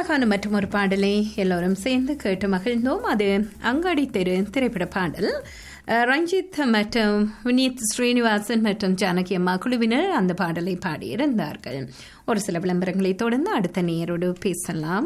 அழகான மற்றும் ஒரு பாடலை எல்லோரும் சேர்ந்து கேட்டு மகிழ்ந்தோம் அது அங்காடி தெரு திரைப்பட பாடல் அஹ், ரஞ்சித் மற்றும் வினீத் ஸ்ரீனிவாசன் மற்றும் ஜானகி அம்மா குழுவினர் அந்த பாடலை பாடியிருந்தார்கள் ஒரு சில விளம்பரங்களை தொடர்ந்து அடுத்த நேரோடு பேசலாம்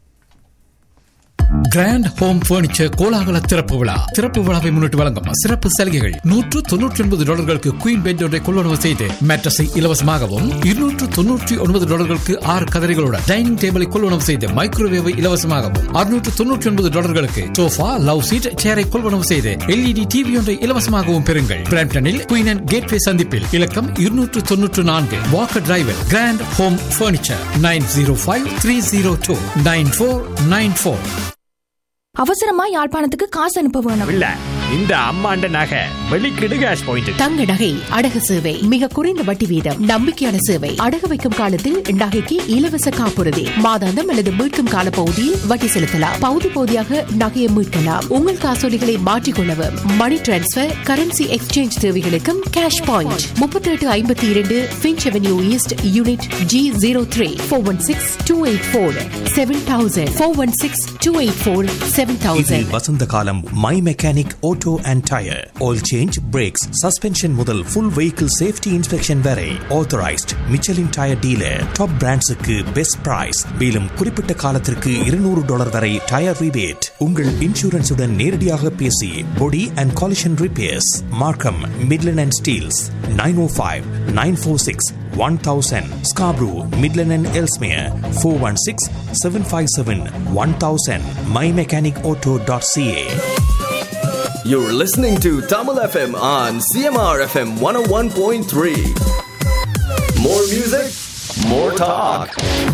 கிராண்ட் ஹோம் பர்னிச்சர் கோலாகல திறப்பு விழா திறப்பு விழாவை முன்னிட்டு வழங்கும் சிறப்பு சலுகைகள் நூற்று தொன்னூற்றி ஒன்பது டாலர்களுக்கு குயின் பெட் ஒன்றை கொள்வனவு செய்து மேட்ரஸை இலவசமாகவும் இருநூற்று தொன்னூற்றி ஒன்பது டாலர்களுக்கு ஆறு கதரைகளுடன் டைனிங் டேபிளை கொள்வனவு செய்து மைக்ரோவேவை இலவசமாகவும் அறுநூற்று தொன்னூற்றி ஒன்பது டாலர்களுக்கு சோஃபா லவ் சீட் சேரை கொள்வனவு செய்து எல்இடி டிவி ஒன்றை இலவசமாகவும் பெறுங்கள் பிராம்டனில் குயின் அண்ட் கேட்வே சந்திப்பில் இலக்கம் இருநூற்று தொன்னூற்று நான்கு walker driver grand home furniture nine zero five three zero two nine four nine four அவசரமா யாழ்ப்பாணத்துக்கு காசு அனுப்ப வேணும் இல்ல இந்த அம்மாண்ட நகை வெளிக்கிடு கேஷ் பாயிண்ட் தங்க நகை அடகு சேவை மிக குறைந்த வட்டி வீதம் நம்பிக்கையான சேவை அடகு வைக்கும் காலத்தில் நகைக்கு இலவச காப்புறுதி மாதாந்தம் அல்லது மீட்கும் கால பகுதியில் வட்டி செலுத்தலாம் பகுதி பகுதியாக நகையை மீட்கலாம் உங்கள் காசோலிகளை மாற்றிக்கொள்ளவும் மணி டிரான்ஸ்பர் கரன்சி எக்ஸ்சேஞ்ச் தேவைகளுக்கும் கேஷ் பாயிண்ட் முப்பத்தி எட்டு ஐம்பத்தி இரண்டு Finch avenue east unit G zero three four one six two eight four seven thousand four one six two eight four seven இது தௌசண்ட் வசந்த காலம் my mechanic auto and tyre oil change brakes suspension முதல் full vehicle safety inspection வரை authorised Michelin tyre dealer top பிராண்ட்ஸுக்கு best price மேலும் குறிப்பிட்ட காலத்திற்கு இருநூறு டாலர் வரை டயர் ரிபேட் உங்கள் இன்சூரன்ஸுடன் நேரடியாக பேசி body and collision repairs Markham Midland and Steeles nine O five nine four six one thousand Scarborough Midland and Ellesmere four one six seven five seven one thousand my mechanic auto dot CA You're listening to Tamil FM on CMR FM 101.3. More music, more talk.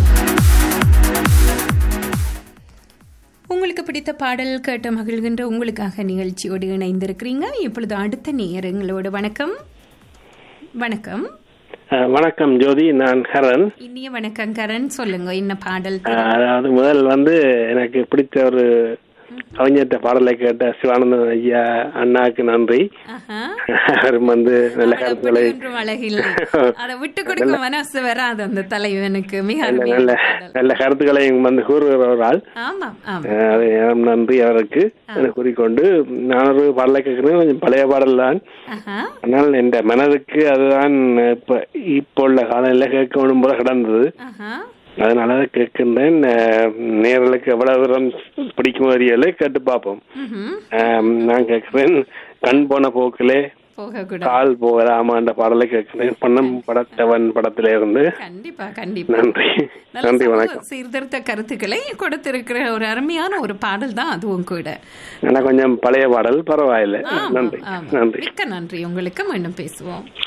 உங்களுக்கு பிடித்த பாடல் கேட்ட மகிழ்கின்ற உங்களுக்காக நிகழ்ச்சியோடு இணைந்திருக்கிறீங்க இப்பொழுது அடுத்த நேரங்களோடு வணக்கம் வணக்கம் அஹ், வணக்கம் ஜோதி நான் ஹரன் இனிய வணக்கம் கரண் சொல்லுங்க என்ன பாடல் அஹ், அதாவது முதல் வந்து எனக்கு பிடித்த ஒரு கவிஞர்கிட்ட பாடலை கேட்ட சிவானந்தன் ஐயா அண்ணாக்கு நன்றி ஆஹா. அவர் வந்து நல்ல அவர் கருத்துக்களை அப்படி ஒன்றும் அழகில்லை அதை விட்டு கொடுக்க மனசு வராது அந்த தலைவனுக்கு மிக நல்ல அருமையான நல்ல பாடல். நல்ல கருத்துக்களை வந்து கூறுகிற ஒரு ஆள் ஆமாம் ஆமாம் அஹ், அது எனக்கு நன்றி அவருக்கு என கூறிக்கொண்டு நான் ஒரு பாடலை கேட்கிறேன் கொஞ்சம் பழைய பாடல் தான் ஆஹா. ஆனால் என் மனதுக்கு அதுதான் இப்ப இப்போ உள்ள காலையில கேட்க வேணும் போல கிடந்தது ஆஹா. அதனால தான் கேட்கின்றேன் அஹ், நேயர்களுக்கு எவ்வளவு தூரம் பிடிக்கும் அறியலை கேட்டு பார்ப்போம் ம்ஹும். அஹ், நான் கேட்கிறேன் கண் போன போக்கிலே போகக்கூடாது கால் போகலாமான்ற பாடலை கேட்கிறேன் பணம் படத்தவன் படத்திலே இருந்து கண்டிப்பா கண்டிப்பா நன்றி நல்ல நன்றி சமூக வணக்கம் சீர்திருத்த கருத்துக்களை கொடுத்திருக்கிற ஒரு அருமையான ஒரு பாடல் தான் அதுவும் கூட ஆனா கொஞ்சம் பழைய பாடல் பரவாயில்லை ஆமாம், நன்றி ஆமாம். நன்றி மிக்க நன்றி உங்களுக்கு மீண்டும் பேசுவோம்